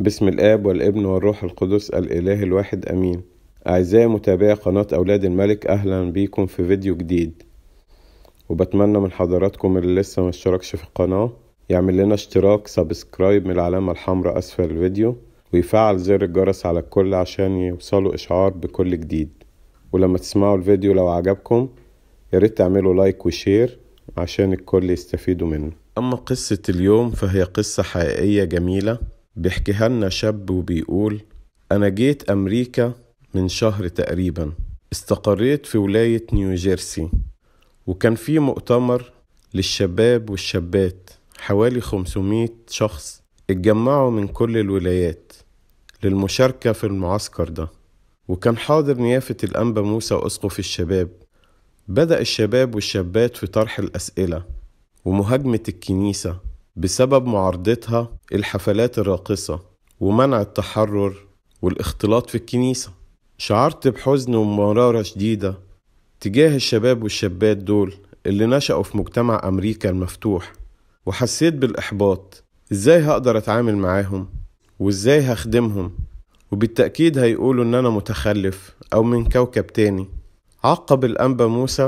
بسم الآب والابن والروح القدس الإله الواحد أمين أعزائي متابعي قناة أولاد الملك أهلا بيكم في فيديو جديد وبتمنى من حضراتكم اللي لسه ما اشتركش في القناة يعمل لنا اشتراك سبسكرايب من العلامة الحمراء أسفل الفيديو ويفعل زر الجرس على الكل عشان يوصلوا إشعار بكل جديد ولما تسمعوا الفيديو لو عجبكم ياريت تعملوا لايك وشير عشان الكل يستفيدوا منه أما قصة اليوم فهي قصة حقيقية جميلة بيحكيها لنا شاب وبيقول أنا جيت أمريكا من شهر تقريبا استقريت في ولاية نيوجيرسي وكان في مؤتمر للشباب والشابات حوالي 500 شخص اتجمعوا من كل الولايات للمشاركة في المعسكر ده وكان حاضر نيافة الأنبا موسى وأسقف الشباب بدأ الشباب والشابات في طرح الأسئلة ومهاجمة الكنيسة بسبب معارضتها الحفلات الراقصة ومنع التحرر والاختلاط في الكنيسة شعرت بحزن ومرارة شديدة تجاه الشباب والشابات دول اللي نشأوا في مجتمع أمريكا المفتوح وحسيت بالإحباط إزاي هقدر أتعامل معاهم وإزاي هخدمهم وبالتأكيد هيقولوا إن أنا متخلف أو من كوكب تاني عقب الأنبا موسى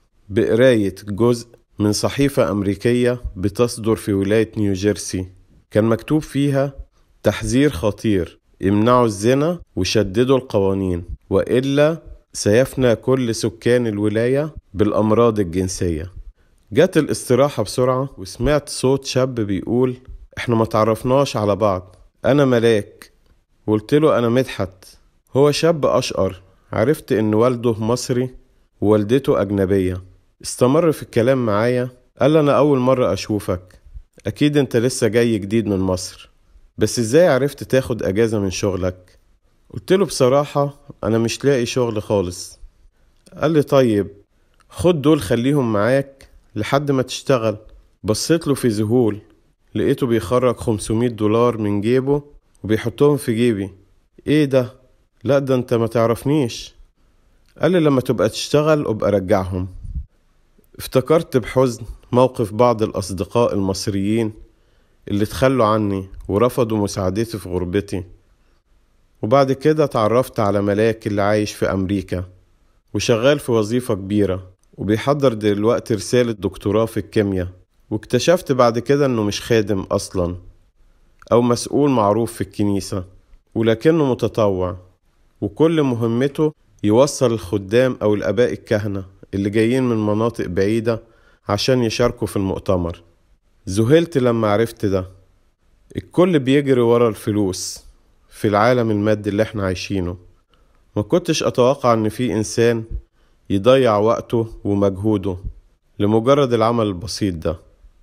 بقراية جزء من صحيفة أمريكية بتصدر في ولاية نيوجيرسي كان مكتوب فيها تحذير خطير امنعوا الزنا وشددوا القوانين وإلا سيفنى كل سكان الولاية بالأمراض الجنسية جت الاستراحة بسرعة وسمعت صوت شاب بيقول احنا ما تعرفناش على بعض أنا ملاك قلت له أنا مدحت هو شاب أشقر عرفت إن والده مصري ووالدته أجنبية استمر في الكلام معايا قال أنا أول مرة أشوفك أكيد أنت لسه جاي جديد من مصر بس إزاي عرفت تاخد أجازة من شغلك؟ قلت له بصراحة أنا مش لاقي شغل خالص قال لي طيب خد دول خليهم معاك لحد ما تشتغل بصيت له في ذهول لقيته بيخرج 500 دولار من جيبه وبيحطهم في جيبي ايه ده لا ده انت ما تعرفنيش قال لي لما تبقى تشتغل ابقى رجعهم افتكرت بحزن موقف بعض الأصدقاء المصريين اللي تخلوا عني ورفضوا مساعدتي في غربتي وبعد كده اتعرفت على ملاك اللي عايش في أمريكا وشغال في وظيفة كبيرة وبيحضر دلوقتي رسالة دكتوراه في الكيمياء واكتشفت بعد كده انه مش خادم أصلا أو مسؤول معروف في الكنيسة ولكنه متطوع وكل مهمته يوصل الخدام أو الآباء الكهنة اللي جايين من مناطق بعيدة عشان يشاركوا في المؤتمر ذهلت لما عرفت ده الكل بيجري ورا الفلوس في العالم المادي اللي احنا عايشينه ما كنتش اتوقع ان في انسان يضيع وقته ومجهوده لمجرد العمل البسيط ده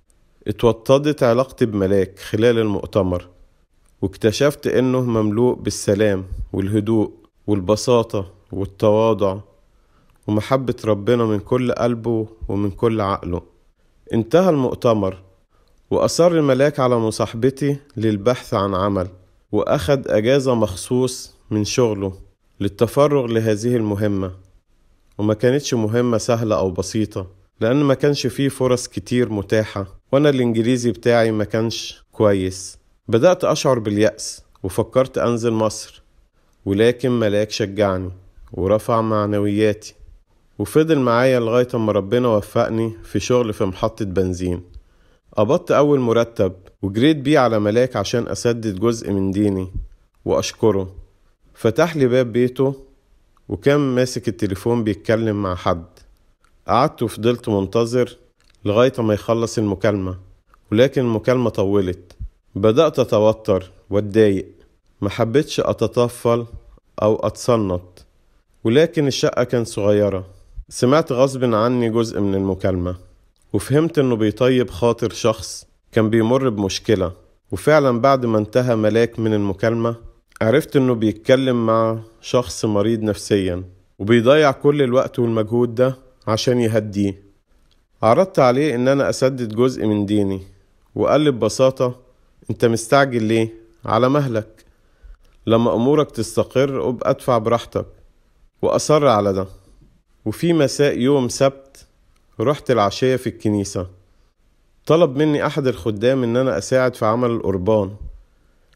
اتوطدت علاقتي بملاك خلال المؤتمر واكتشفت انه مملوء بالسلام والهدوء والبساطة والتواضع ومحبة ربنا من كل قلبه ومن كل عقله انتهى المؤتمر وأصر الملاك على مصاحبتي للبحث عن عمل وأخد أجازة مخصوص من شغله للتفرغ لهذه المهمة وما كانتش مهمة سهلة أو بسيطة لأن ما كانش فيه فرص كتير متاحة وأنا الإنجليزي بتاعي ما كانش كويس بدأت أشعر باليأس وفكرت أنزل مصر ولكن ملاك شجعني ورفع معنوياتي وفضل معايا لغاية أما ربنا وفقني في شغل في محطة بنزين قبضت أول مرتب وجريت بيه على ملاك عشان أسدد جزء من ديني وأشكره فتح لي باب بيته وكان ماسك التليفون بيتكلم مع حد قعدت وفضلت منتظر لغاية ما يخلص المكالمة ولكن المكالمة طولت بدأت أتوتر واتضايق محبتش أتطفل أو أتصنط ولكن الشقة كانت صغيرة سمعت غصب عني جزء من المكالمة وفهمت انه بيطيب خاطر شخص كان بيمر بمشكلة وفعلا بعد ما انتهى ملاك من المكالمة عرفت انه بيتكلم مع شخص مريض نفسيا وبيضيع كل الوقت والمجهود ده عشان يهديه عرضت عليه ان انا اسدد جزء من ديني وقال لي ببساطة انت مستعجل ليه على مهلك لما امورك تستقر ابقى ادفع براحتك واصر على ده وفي مساء يوم سبت رحت العشية في الكنيسة طلب مني أحد الخدام إن أنا أساعد في عمل القربان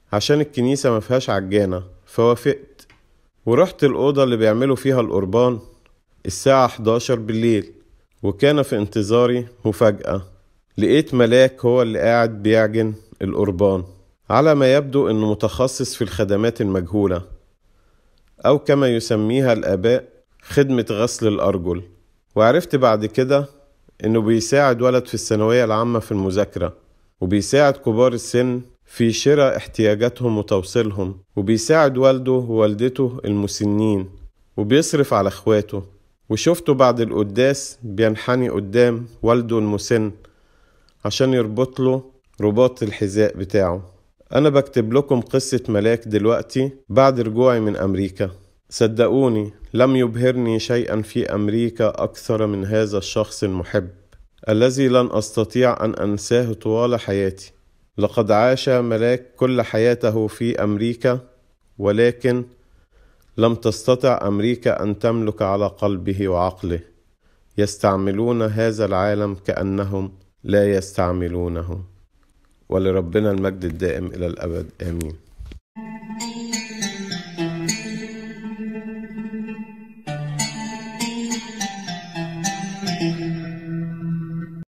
عشان الكنيسة ما فيهاش عجانة فوافقت ورحت الأوضة اللي بيعملوا فيها القربان الساعة 11 بالليل وكان في انتظاري مفاجأة لقيت ملاك هو اللي قاعد بيعجن القربان على ما يبدو انه متخصص في الخدمات المجهولة او كما يسميها الاباء خدمة غسل الارجل وعرفت بعد كده انه بيساعد ولد في الثانوية العامة في المذاكرة وبيساعد كبار السن في شراء احتياجاتهم وتوصيلهم وبيساعد والده ووالدته المسنين وبيصرف على اخواته وشفته بعد القداس بينحني قدام والده المسن عشان يربط له رباط الحذاء بتاعه أنا بكتب لكم قصة ملاك دلوقتي بعد رجوعي من أمريكا صدقوني لم يبهرني شيئا في أمريكا أكثر من هذا الشخص المحب الذي لن أستطيع أن أنساه طوال حياتي لقد عاش ملاك كل حياته في أمريكا ولكن لم تستطع أمريكا أن تملك على قلبه وعقله يستعملون هذا العالم كأنهم لا يستعملونه ولربنا المجد الدائم إلى الأبد آمين